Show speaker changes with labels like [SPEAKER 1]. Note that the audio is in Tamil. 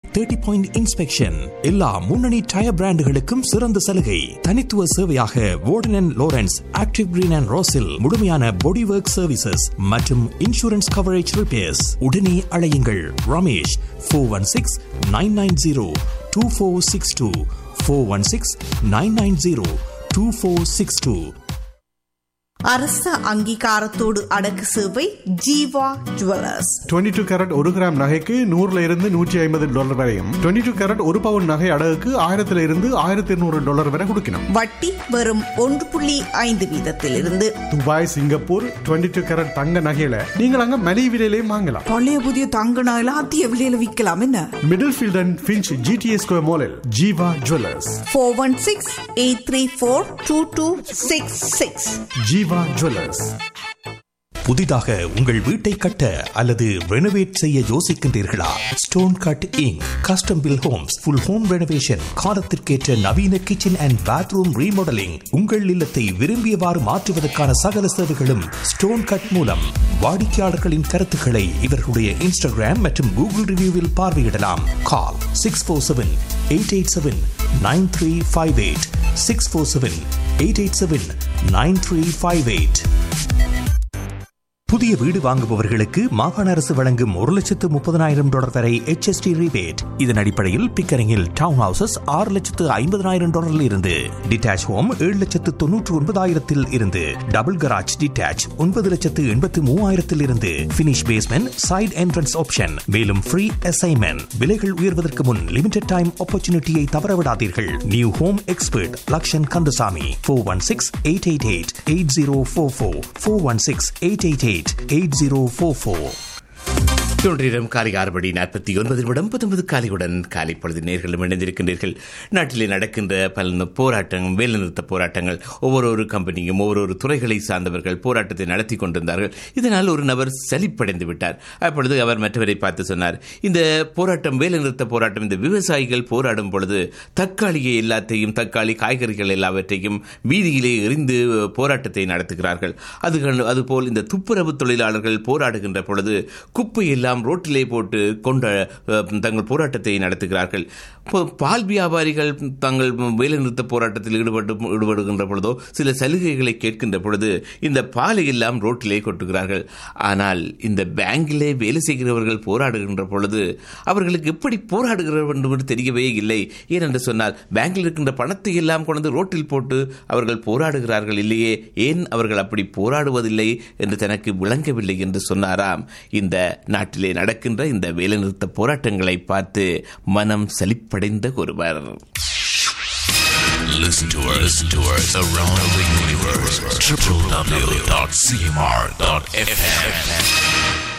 [SPEAKER 1] தேர்ட்டி பாயிண்ட் இன்ஸ்பெக்ஷன் எல்லா முன்னணி டயர் பிராண்டுகளுக்கும் சிறந்த சலுகை தனித்துவ சேவையாக Warden and Lawrence active green and ரோஸில் முழுமையான பாடி ஒர்க் சர்வீசஸ் மற்றும் இன்சூரன்ஸ் கவரேஜ் ரிப்பேர்ஸ் உடனே அழையுங்கள் Ramesh four one six nine nine zero two four six two four one six nine nine zero two four six two
[SPEAKER 2] அரச அங்கீகாரத்தோடு அடக்கு சேவை ஜீவா ஜுவல்லர்ஸ்
[SPEAKER 3] 22 டூ கேரட் ஒரு கிராம் நகைக்கு நூறுல இருந்து நூற்றி ஐம்பது டாலர் வரையும் 22 டூ கேரட் ஒரு பவுன் நகை அடகுக்கு ஆயிரத்துல இருந்து ஆயிரத்தி இருநூறு டாலர் வரை கொடுக்கணும்
[SPEAKER 2] வட்டி வெறும் ஒன்று புள்ளி ஐந்து வீதத்திலிருந்து
[SPEAKER 3] துபாய் சிங்கப்பூர் 22 டூ கேரட் தங்க நகையில நீங்கள் அங்க மலிவு விலையிலையும் வாங்கலாம்
[SPEAKER 4] பழைய புதிய தங்க நகையில அதிக விலையில விற்கலாம் என்ன
[SPEAKER 3] Middlefield and Finch GTA square மாலில் Jeeva jewellers
[SPEAKER 2] four one six eight three four two two six six
[SPEAKER 3] Jeeva jewellers
[SPEAKER 1] புதிதாக உங்கள் வீட்டை கட்ட அல்லது ரெனோவேட் செய்ய யோசிக்கின்றீர்களா stone cut inc custom built homes full home renovation காலத்திற்கேற்ற நவீன கிச்சன் அண்ட் பாத்ரூம் ரீமாடலிங் உங்கள் இல்லத்தை விரும்பியவாறு மாற்றுவதற்கான சகல சேவைகளும் ஸ்டோன் கட் மூலம் வாடிக்கையாளர்களின் கருத்துக்களை இவர்களுடைய இன்ஸ்டாகிராம் மற்றும் கூகுள் ரிவ்யூவில் பார்வையிடலாம் call six four seven eight eight seven nine three five eight six four seven eight eight seven nine three five eight புதிய வீடு வாங்குபவர்களுக்கு மாகாண அரசு வழங்கும் ஒரு லட்சத்து முப்பதனாயிரம் டாலர் வரை HST ரிபேட் இதன் அடிப்படையில் பிக்கரிங்கில் டவுன் ஹவுசஸ் ஆறு லட்சத்து ஐம்பதனாயிரம் டாலரில் இருந்து டிட்டாச் ஹோம் ஏழு லட்சத்து தொன்னூற்று ஒன்பதாயிரத்தில் இருந்து டபுள் கராஜ் டிட்டாச் ஒன்பது லட்சத்து எண்பத்து மூவாயிரத்தில் இருந்து finish basement side entrance option மேலும் ஃப்ரீ அசைன்மெண்ட் விலைகள் உயர்வதற்கு முன் லிமிடெட் டைம் ஆப்பர்ச்சுனிட்டியை தவறவிடாதீர்கள் new home expert Lakshan Kandasamy four one six eight eight eight eight zero four four four one six eight eight eight eight zero four four
[SPEAKER 5] தொன்றிடம் காலை ஆறு மணி நாற்பத்தி ஒன்பது நிமிடம் பத்தொன்பது காலையுடன் காலை பொழுது நேர்களும் இணைந்திருக்கின்றீர்கள் நாட்டிலே நடக்கின்ற பல போராட்டங்கள் வேலைநிறுத்த போராட்டங்கள் ஒவ்வொரு கம்பெனியும் ஒவ்வொரு துறைகளை சார்ந்தவர்கள் போராட்டத்தை நடத்தி கொண்டிருந்தார்கள் இதனால் ஒரு நபர் சலிப்படைந்து விட்டார் அப்பொழுது அவர் மற்றவரை பார்த்து சொன்னார் இந்த போராட்டம் வேலைநிறுத்த போராட்டம் இந்த விவசாயிகள் போராடும் பொழுது தக்காளியை எல்லாத்தையும் தக்காளி காய்கறிகள் எல்லாவற்றையும் வீதியிலே எறிந்து போராட்டத்தை நடத்துகிறார்கள் அது அதுபோல் இந்த துப்புரவு தொழிலாளர்கள் போராடுகின்ற பொழுது குப்பை எல்லாம் ரோட்டிலே போட்டு கொண்ட அஹ், தங்கள் போராட்டத்தை நடத்துகிறார்கள் இப்போ பால் வியாபாரிகள் தங்கள் வேலைநிறுத்த போராட்டத்தில் ஈடுபட்டு ஈடுபடுகின்ற பொழுதோ சில சலுகைகளை கேட்கின்ற பொழுது இந்த பாலை எல்லாம் ரோட்டிலே கொட்டுகிறார்கள் ஆனால் இந்த பேங்கிலே வேலை செய்கிறவர்கள் போராடுகின்ற பொழுது அவர்களுக்கு எப்படி போராடுகிறார்கள் என்று தெரியவே இல்லை ஏனென்று சொன்னால் பேங்கில் இருக்கின்ற பணத்தை எல்லாம் கொண்டு ரோட்டில் போட்டு அவர்கள் போராடுகிறார்கள் இல்லையே ஏன் அவர்கள் அப்படி போராடுவதில்லை என்று தனக்கு விளங்கவில்லை என்று சொன்னாராம் இந்த நாட்டிலே நடக்கின்ற இந்த வேலைநிறுத்த போராட்டங்களை பார்த்து மனம் சலிப்படைந்த ஒருவர்
[SPEAKER 6] Listen to us, listen to us around the universe. www.cmr.fm.